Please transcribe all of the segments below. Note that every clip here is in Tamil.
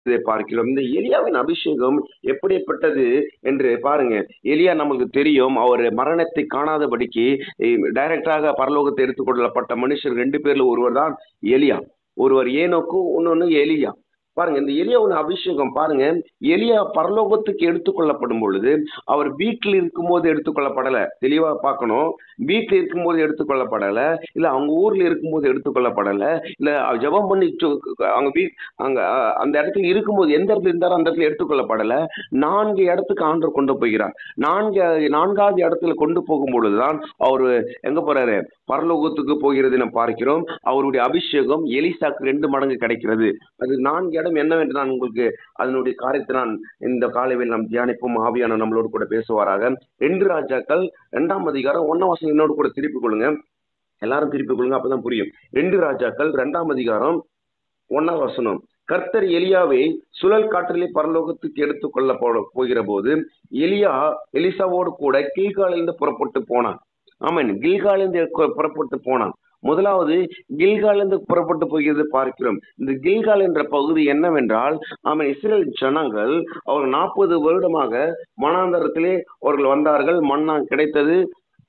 இதை பார்க்கிறோம் இந்த எலியாவின் அபிஷேகம் எப்படிப்பட்டது என்று பாருங்க எலியா நமக்கு தெரியும் அவர் மரணத்தை காணாதபடிக்கு டைரக்டாக பரலோகத்தை எடுத்துக்கொள்ளப்பட்ட மனுஷர் ரெண்டு பேர்ல ஒருவர் தான் எலியா ஒருவர் ஏனோக்கு இன்னொன்னு எலியா பாருங்க இந்த எலியாவின் அபிஷேகம் பாருங்க எலியா பரலோகத்துக்கு எடுத்துக்கொள்ளப்படும் பொழுது அவர் வீட்டில் இருக்கும்போது எடுத்துக்கொள்ளப்படல தெளிவா பார்க்கணும் வீட்டில் இருக்கும்போது எடுத்துக்கொள்ளப்படல இல்ல அவங்க ஊர்ல இருக்கும்போது எடுத்துக்கொள்ளப்படல இல்ல ஜெபம் பண்ணி சு- அவங்க வீ அங்க அஹ், அந்த இடத்துல இருக்கும்போது எந்த இடத்துல இருந்தாரோ அந்த இடத்துல எடுத்துக்கொள்ளப்படல நான்கு இடத்துக்கு ஆண்டவர் கொண்டு போகிறார் நான்கு நான்காவது இடத்துல கொண்டு போகும் பொழுதுதான் அவர் எங்க போறாரு பரலோகத்துக்கு போகிறது நம்ம பார்க்கிறோம் அவருடைய அபிஷேகம் எலிசாக்கு ரெண்டு மடங்கு கிடைக்கிறது அது நான்கு இடம் என்னவென்று நான் உங்களுக்கு அதனுடைய காரியத்தை நான் இந்த காலையில் நாம் தியானிப்போம் ஆவியான நம்மளோடு கூட பேசுவாராக ரெண்டு ராஜாக்கள் இரண்டாம் அதிகாரம் ஒன்னாம் வசனம் என்னோடு கூட திருப்பிக் கொள்ளுங்க எல்லாரும் திருப்பிக் கொள்ளுங்க அப்பதான் புரியும் ரெண்டு ராஜாக்கள் இரண்டாம் அதிகாரம் ஒன்னாம் வசனம் கர்த்தர் எலியாவை சுழல் காற்றிலே பரலோகத்துக்கு எடுத்துக் கொள்ள போ- போகிற போது எலியா எலிசாவோடு கூட கீழ்காலிலிருந்து புறப்பட்டு போனான் ஆமாம் கில்காலிருந்து கு- புறப்பட்டு போனான் முதலாவது கில்காலிருந்து புறப்பட்டு போகிறது பார்க்கிறோம் இந்த கில்கால் என்ற பகுதி என்னவென்றால் ஆமாம் இஸ்ரேல் ஜனங்கள் அவர் நாற்பது வருடமாக மனாந்தரத்திலே அவர்கள் வந்தார்கள் மண்ணா கிடைத்தது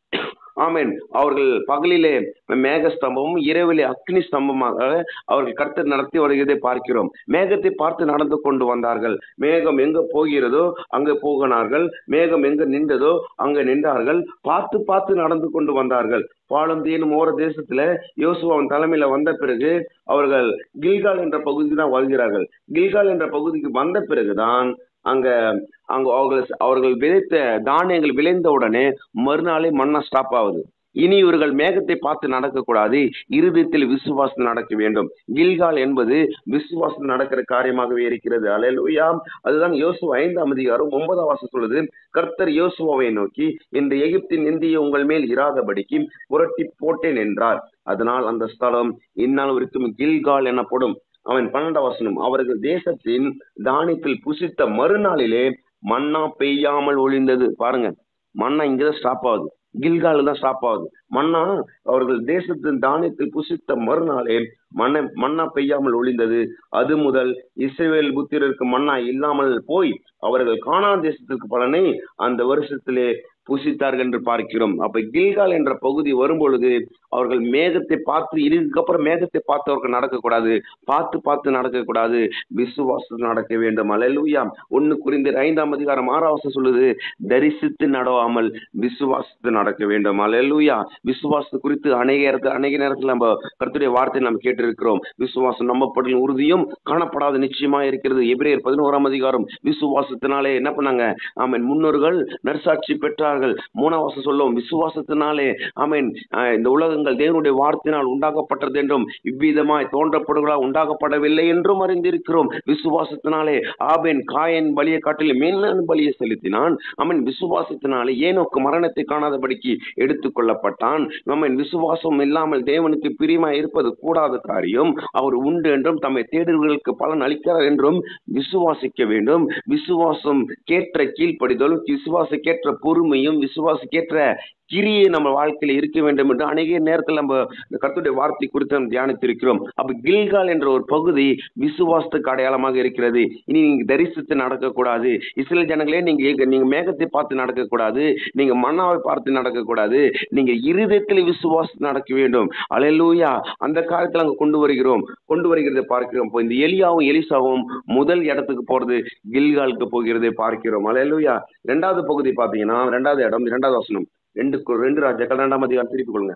ஆமென் அவர்கள் பகலிலே மேக ஸ்தம்பமும் இரவிலே அக்னி ஸ்தம்பமாக அவர்கள் கர்த்தர் நடத்தி வருகிறதை பார்க்கிறோம் மேகத்தை பார்த்து நடந்து கொண்டு வந்தார்கள் மேகம் எங்க போகிறதோ அங்க போகினார்கள் மேகம் எங்க நின்றதோ அங்க நின்றார்கள் பார்த்து பார்த்து நடந்து கொண்டு வந்தார்கள் பாலும் தேனும் ஓர தேசத்துல யோசுவாவின் தலைமையில வந்த பிறகு அவர்கள் கில்கால் என்ற பகுதிக்கு தான் வருகிறார்கள் கில்கால் என்ற பகுதிக்கு வந்த பிறகுதான் அங்க அங்க அவர்கள் அவர்கள் விதைத்த தானியங்கள் விளைந்த உடனே மறுநாளே மண்ணா ஸ்டாப் ஆகுது இனி இவர்கள் மேகத்தை பார்த்து நடக்கக்கூடாது இருதயத்தில் விசுவாசம் நடக்க வேண்டும் கில்கால் என்பது விசுவாசம் நடக்கிற காரியமாகவே இருக்கிறது அலையலுயா அதுதான் யோசுவா ஐந்தாம் அதிகாரம் ஒன்பதாம் வாசம் சொல்லுது கர்த்தர் யோசுவாவை நோக்கி இந்த எகிப்தின் இந்திய உங்கள் மேல் இராதபடிக்கு புரட்டி போட்டேன் என்றார் அதனால் அந்த ஸ்தலம் இந்நாள் வரைக்கும் கில்கால் எனப்படும் அவன் பன்னெண்டாம் வசனம் அவர்கள் தேசத்தின் தானியத்தில் புசித்த மறுநாளிலே மன்னா பெய்யாமல் ஒளிந்தது பாருங்க மன்னா இங்கதான் ஸ்டாப் ஆகுது கில்கால தான் ஸ்டாப் ஆகுது மன்னா அவர்கள் தேசத்தின் தானியத்தில் புசித்த மறுநாளே மண்ணை மன்னா பெய்யாமல் ஒளிந்தது அது முதல் இஸ்ரவேல் புத்திரருக்கு மன்னா இல்லாமல் போய் அவர்கள் கானா தேசத்திற்கு பலனை அந்த வருஷத்திலே புசித்தார்கள் என்று பார்க்கிறோம் அப்ப கில்கால் என்ற பகுதி வரும்பொழுது அவர்கள் மேகத்தை பார்த்து இதுக்கப்புறம் மேகத்தை பார்த்து அவர்கள் நடக்கக்கூடாது பார்த்து பார்த்து நடக்கக்கூடாது விசுவாசம் நடக்க வேண்டும் அலையலூயா ஒன்னு குறிந்த ஐந்தாம் அதிகாரம் ஆறாவசம் சொல்லுது தரிசித்து நடவாமல் விசுவாசத்து நடக்க வேண்டும் அலையலூயா விசுவாசத்து குறித்து அநேக இடத்துல அநேக நேரத்தில் நம்ம கருத்துடைய வார்த்தை நம்ம கேட்டிருக்கிறோம் விசுவாசம் நம்பப்படும் உறுதியும் காணப்படாத நிச்சயமா இருக்கிறது எபிரேயர் பதினோராம் அதிகாரம் விசுவாசத்தினாலே என்ன பண்ணாங்க ஆமென் முன்னோர்கள் நற்சாட்சி பெற்றார்கள் மூணாவாசம் சொல்லும் விசுவாசத்தினாலே ஆமென் அஹ், இந்த உலகங்கள் தேவனுடைய வார்த்தையினால் உண்டாக்கப்பட்டது என்றும் இவ்விதமாய் தோன்றப்படுகளா உண்டாக்கப்படவில்லை என்றும் அறிந்திருக்கிறோம் விசுவாசத்தினாலே ஆபேன் காயன் பலியை காட்டிலும் மேலான பலியை செலுத்தினான் அவன் விசுவாசத்தினாலே ஏனோக்கு மரணத்தை காணாதபடிக்கு எடுத்துக்கொள்ளப்பட்டான் அவன் விசுவாசம் இல்லாமல் தேவனுக்கு பிரியமா இருப்பது கூடாத காரியம் அவர் உண்டு என்றும் தம்மை தேடுவர்களுக்கு பலன் அளிக்கிறார் என்றும் விசுவாசிக்க வேண்டும் விசுவாசம் கேற்ற கீழ்ப்படிதலும் விசுவாசக்கேற்ற பொறுமையும் விசுவாசக்கேற்ற கிரியை நம்ம வாழ்க்கையில இருக்க வேண்டும் என்று அநேக நேரத்தில் நம்ம இந்த கர்த்தருடைய வார்த்தை குறித்து நம்ம தியானித்திருக்கிறோம் அப்ப கில்கால் என்ற ஒரு பகுதி விசுவாசத்துக்கு அடையாளமாக இருக்கிறது இனி நீங்க தரிசித்து நடக்கக்கூடாது இஸ்ரேல் ஜனங்களே நீங்க எங்க- நீங்க மேகத்தை பார்த்து நடக்கக்கூடாது நீங்க மன்னாவை பார்த்து நடக்கக்கூடாது நீங்க இருதயத்தில் விசுவாசம் நடக்க வேண்டும் அலையலூயா அந்த காலத்துல அங்க கொண்டு வருகிறோம் கொண்டு வருகிறதை பார்க்கிறோம் இப்போ இந்த எலியாவும் எலிசாவும் முதல் இடத்துக்கு போறது கில்காலுக்கு போகிறதை பார்க்கிறோம் அலையலூயா ரெண்டாவது பகுதி பாத்தீங்கன்னா ரெண்டாவது இடம் இரண்டாவது வசனம் ரெண்டு கு- ரெண்டு ராஜாக்கள் இரண்டாம் அதிகாரம் திருப்பிக் கொள்ளுங்க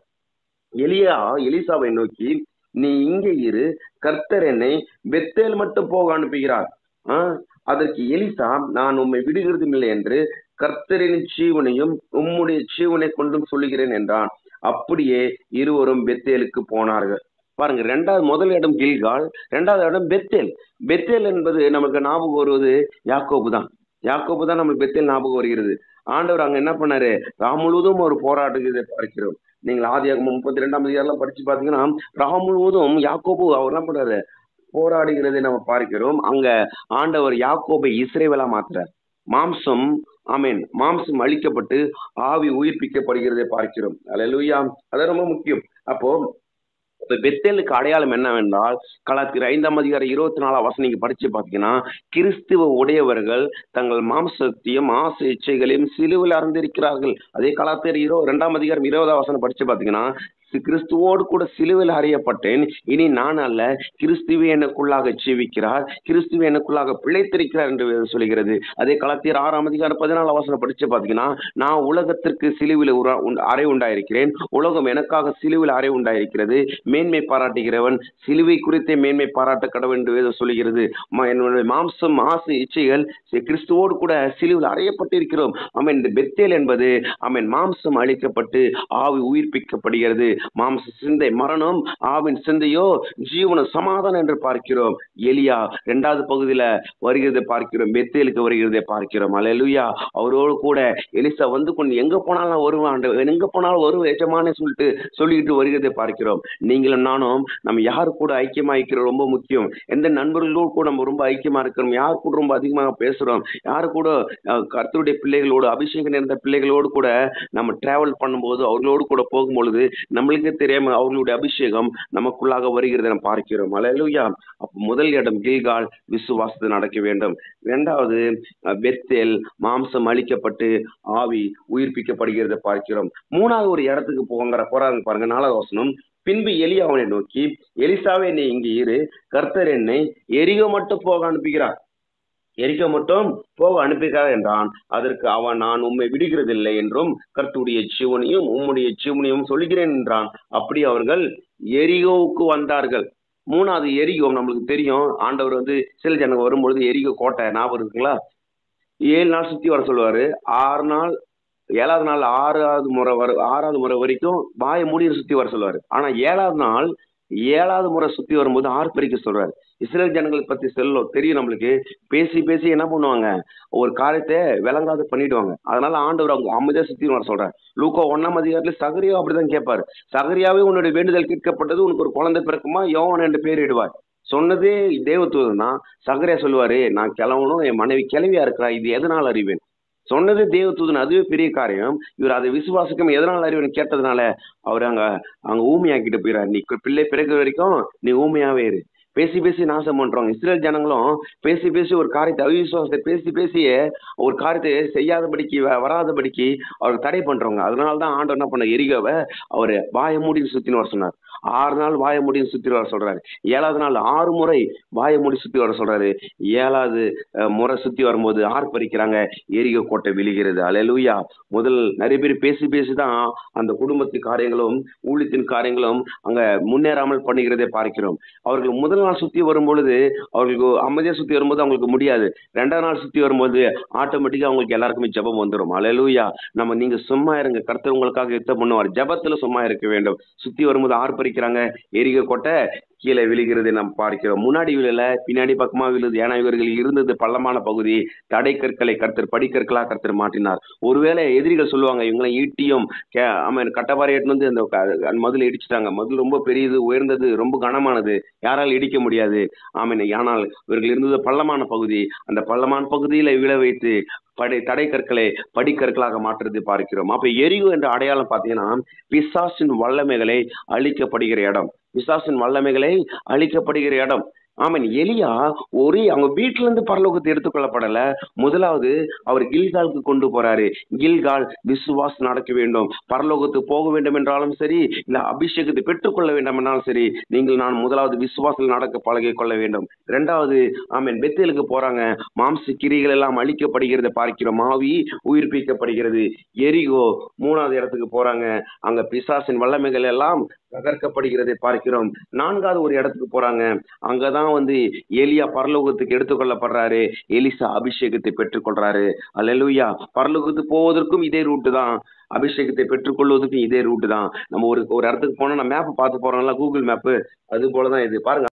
எலியா எலிசாவை நோக்கி நீ இங்கே இரு கர்த்தர் என்னை பெத்தேல் மட்டும் போக அனுப்புகிறார் ஆ, அதற்கு எலிசா நான் உம்மை விடுகிறதும் இல்லை என்று கர்த்தரின் ஜீவனையும் உம்முடைய ஜீவனை கொண்டும் சொல்லுகிறேன் என்றான் அப்படியே இருவரும் பெத்தேலுக்கு போனார்கள் பாருங்க ரெண்டாவது முதல் இடம் கில்கால் ரெண்டாவது இடம் பெத்தேல் பெத்தேல் என்பது நமக்கு ஞாபகம் வருவது யாக்கோபு தான் யாக்கோபு தான் நமக்கு பெத்தேல் ஞாபகம் வருகிறது ஆண்டவர் அங்க என்ன பண்ணாரு ராம் முழுவதும் ஒரு போராட்டத்தை பார்க்கிறோம் நீங்கள் ஆதியாகமம் முப்பத்தி ரெண்டாம் அதிகாரம் படிச்சு பாத்தீங்கன்னா ராம் முழுவதும் யாக்கோபு அவர் என்ன பண்றாரு போராடுகிறதை நம்ம பார்க்கிறோம் அங்க ஆண்டவர் யாக்கோபை இஸ்ரேவேலா மாத்துறார் மாம்சம் ஆமென் மாம்சம் அழிக்கப்பட்டு ஆவி உயிர்ப்பிக்கப்படுகிறதை பார்க்கிறோம் அல்லேலூயா அது ரொம்ப முக்கியம் அப்போ இப்ப பெத்தேலுக்கு அடையாளம் என்னவென்றால் கலாத்திர ஐந்தாம் அதிகாரம் இருபத்தி நாலாம் வசனம் நீங்க படிச்சு பாத்தீங்கன்னா கிறிஸ்துவ உடையவர்கள் தங்கள் மாம்சத்தையும் ஆசை இச்சைகளையும் சிலுவில் அறிந்திருக்கிறார்கள் அதே கலாத்திர இரு ரெண்டாம் அதிகாரம் இருபதாம் வசனம் படிச்சு பாத்தீங்கன்னா சி- கிறிஸ்துவோடு கூட சிலுவில் அறியப்பட்டேன் இனி நான் அல்ல கிறிஸ்துவே எனக்குள்ளாக ஜீவிக்கிறார் கிறிஸ்துவே எனக்குள்ளாக பிழைத்திருக்கிறார் என்று வேதம் சொல்கிறது அதே களத்தியர் ஆறாம் அதிகாரம் பதினாலாம் வசனம் படிச்சு பாத்தீங்கன்னா நான் உலகத்திற்கு சிலுவில் உரா- உண்ட- அறை உண்டாயிருக்கிறேன் உலகம் எனக்காக சிலுவில் அறை உண்டாயிருக்கிறது மேன்மை பாராட்டுகிறவன் சிலுவை குறித்தே மேன்மை பாராட்ட கடவுள் என்று வேதம் சொல்கிறது ம- என்னுடைய மாம்சம் ஆசை இச்சைகள் சி- கிறிஸ்துவோடு கூட சிலுவில் அறையப்பட்டிருக்கிறோம் ஆமென் இந்த பெத்தேல் என்பது ஆமென் மாம்சம் அழிக்கப்பட்டு ஆவி உயிர்ப்பிக்கப்படுகிறது மாம்ச சிந்தை மரணம் ஆவின் சிந்தையோ ஜீவன சமாதானம் என்று பார்க்கிறோம் எலியா இரண்டாவது பகுதியில வருகிறதை பார்க்கிறோம் பெத்தேலுக்கு வருகிறதை பார்க்கிறோம் அல்லேலூயா அவரோடு கூட எலிசா வந்து கொண்டு எங்க போனாலும் நான் வருவேன் ஆண்டவர். எங்க போனாலும் வருவேன் எஜமானே சொல்லிட்டு சொல்லிட்டு வருகிறதை பார்க்கிறோம் நீங்களும் நானும் நம்ம யார் கூட ஐக்கியமா இருக்கிறோம் ரொம்ப முக்கியம் எந்த நண்பர்களோடு கூட நம்ம ரொம்ப ஐக்கியமா இருக்கிறோம் யார் கூட ரொம்ப அதிகமாக பேசுறோம் யார் கூட அஹ், கர்த்தருடைய பிள்ளைகளோடு அபிஷேகம் நிறைந்த பிள்ளைகளோடு கூட நம்ம டிராவல் பண்ணும்போது அவர்களோடு கூட போகும்பொழுது நம்மளுக்கே தெரியாம அவர்களுடைய அபிஷேகம் நமக்குள்ளாக வருகிறதை நம்ம பார்க்கிறோம் அல்லேலூயா அப்ப முதல் இடம் கில்கால் விசுவாசத்தை நடக்க வேண்டும் இரண்டாவது அஹ், பெத்தேல் மாம்சம் அழிக்கப்பட்டு ஆவி உயிர்ப்பிக்கப்படுகிறதை பார்க்கிறோம் மூணாவது ஒரு இடத்துக்கு போங்கிற போறாங்க பாருங்க நாலாவது வசனம் பின்பு எலியா அவனை நோக்கி எலிசாவே நீ இங்கே இரு கர்த்தர் என்னை எரிக மட்டும் போக அனுப்புகிறார் எரிக்க மட்டும் போக அனுப்புகிறார் என்றான் அதற்கு அவன் நான் உம்மை விடுகிறதில்லை என்றும் கர்த்துடைய ஜீவனையும் உம்முடைய ஜீவனையும் சொல்கிறேன் என்றான் அப்படி அவர்கள் எரிகோவுக்கு வந்தார்கள் மூணாவது எரிகோ நம்மளுக்கு தெரியும் ஆண்டவர் வந்து சில ஜனங்க வரும்பொழுது எரிகோ கோட்டை ஞாபகம் இருக்குங்களா ஏழு நாள் சுத்தி வர சொல்லுவாரு ஆறு நாள் ஏழாவது நாள் ஆறாவது முறை வர ஆறாவது முறை வரைக்கும் வாயை மூடிய சுத்தி வர சொல்லுவாரு ஆனா ஏழாவது நாள் ஏழாவது முறை சுத்தி வரும்போது ஆர்ப்பரிக்க சொல்றாரு இஸ்ரேல் ஜனங்களை பத்தி செல்லும் தெரியும் நம்மளுக்கு பேசி பேசி என்ன பண்ணுவாங்க ஒரு காரியத்தை விளங்காத பண்ணிடுவாங்க அதனால ஆண்டவர் அவங்க அமைதியா சுத்தி வர சொல்றாரு லூக்கா ஒன்னாம் அதிகாரத்துல சகரியா அப்படிதான் கேட்பாரு சகரியாவே உன்னுடைய வேண்டுதல் கேட்கப்பட்டது உனக்கு ஒரு குழந்தை பிறக்குமா யோவன் என்று பேரிடுவார் சொன்னதே தேவதூதன் தான் சகரியா சொல்லுவாரு நான் கிளம்பணும் என் மனைவி கிளவியா இருக்கிறா இது எதனால் அறிவேன் சொன்னது தேவதூதன் அதுவே பெரிய காரியம் இவர் அதை விசுவாசிக்கும் எதனால் அறிவன் கேட்டதுனால அவர் அங்க அங்க ஊமையாக்கிட்டு போயிறாரு நீ பிள்ளை பிறகு வரைக்கும் நீ ஊமையாவே இரு பேசி பேசி நாசம் பண்றோம் இஸ்ரேல் ஜனங்களும் பேசி பேசி ஒரு காரியத்தை அவிசுவாசத்தை பேசி பேசியே ஒரு காரியத்தை செய்யாதபடிக்கு வ- வராதபடிக்கு அவர் தடை பண்றவங்க அதனால தான் ஆண்டவர் என்ன பண்ண எரிகவை அவர் வாய மூடி சுத்தின்னு வர சொன்னார் ஆறு நாள் வாய மூடி சுத்தி வர சொல்றாரு ஏழாவது நாள் ஆறு முறை வாய மூடி சுத்தி வர சொல்றாரு ஏழாவது அஹ், முறை சுத்தி வரும்போது ஆர்ப்பரிக்கிறாங்க எரிக கோட்டை விழுகிறது அலையலூயா முதல் நிறைய பேர் பேசி பேசி தான் அந்த குடும்பத்து காரியங்களும் ஊழியத்தின் காரியங்களும் அங்க முன்னேறாமல் பண்ணுகிறதை பார்க்கிறோம் அவர்கள் முதல் நாள் சுத்தி வரும் பொழுது அவர்களுக்கு அமைதியா சுத்தி வரும்போது அவங்களுக்கு முடியாது ரெண்டாவது நாள் சுத்தி வரும்போது ஆட்டோமேட்டிக்கா அவங்களுக்கு எல்லாருக்குமே ஜெபம் வந்துடும் அலையலூயா நம்ம நீங்க சும்மா இருங்க கர்த்தர் உங்களுக்காக யுத்தம் பண்ணுவார் ஜெபத்துல சும்மா இருக்க வேண்டும் சுத்தி வரும்போது ஆர்ப்பரிக்கிறாங்க எரிக கோட்டை கீழே விழுகிறதை நாம் பார்க்கிறோம் முன்னாடி விழல பின்னாடி பக்கமா விழுது ஏன்னா இவர்கள் இருந்தது பள்ளமான பகுதி தடை கற்களை கர்த்தர் படிக்கற்களா கர்த்தர் மாட்டினார் ஒருவேளை எதிரிகள் சொல்லுவாங்க இவங்களை ஈட்டியும் கே- ஆமாம் கட்டப்பாறை எடுத்து வந்து அந்த க- அந்த மதுளை இடிச்சிட்டாங்க மதுள் ரொம்ப பெரியது உயர்ந்தது ரொம்ப கனமானது யாரால் இடிக்க முடியாது ஆமீன் ஆனால் இவர்கள் இருந்தது பள்ளமான பகுதி அந்த பள்ளமான பகுதியில விழ வைத்து படை தடை கற்களை படிக்கற்களாக மாற்றுறது பார்க்கிறோம் அப்ப எரிவு என்ற அடையாளம் பார்த்தீங்கன்னா பிசாசின் வல்லமைகளை அழிக்கப்படுகிற இடம் பிசாசின் வல்லமைகளை அழிக்கப்படுகிற இடம் ஆமன் எலியா ஒரே அவங்க வீட்டுல இருந்து பரலோகத்தை எடுத்துக்கொள்ளப்படல முதலாவது அவர் கில்காலுக்கு கொண்டு போறாரு கில்கால் விசுவாஸ் நடக்க வேண்டும் பரலோகத்துக்கு போக வேண்டும் என்றாலும் சரி இல்ல அபிஷேகத்தை பெற்றுக்கொள்ள வேண்டும் என்றாலும் சரி நீங்கள் நான் முதலாவது விசுவாசத்தில் நடக்க பழகிக் கொள்ள வேண்டும் இரண்டாவது ஆமீன் பெத்தேலுக்கு போறாங்க மாம்ச கிரிகள் எல்லாம் அழிக்கப்படுகிறதை பார்க்கிறோம் ஆவி உயிர்ப்பிக்கப்படுகிறது எரிகோ மூணாவது இடத்துக்கு போறாங்க அங்க பிசாசின் வல்லமைகள் எல்லாம் தகர்க்கப்படுகிறதை பார்க்கிறோம் நான்காவது ஒரு இடத்துக்கு போறாங்க அங்கதான் வந்து எலியா பரலோகத்துக்கு எடுத்துக்கொள்ளப்படுறாரு எலிசா அபிஷேகத்தை பெற்றுக்கொள்றாரு அல்லேலூயா பரலோகத்துக்கு போவதற்கும் இதே ரூட்டு தான் அபிஷேகத்தை பெற்றுக்கொள்வதற்கும் இதே ரூட்டு தான் நம்ம ஒரு ஒரு இடத்துக்கு போனா நம்ம மேப் பார்த்து போறோம்ல கூகுள் மேப்பு அது போலதான் இது பாருங்க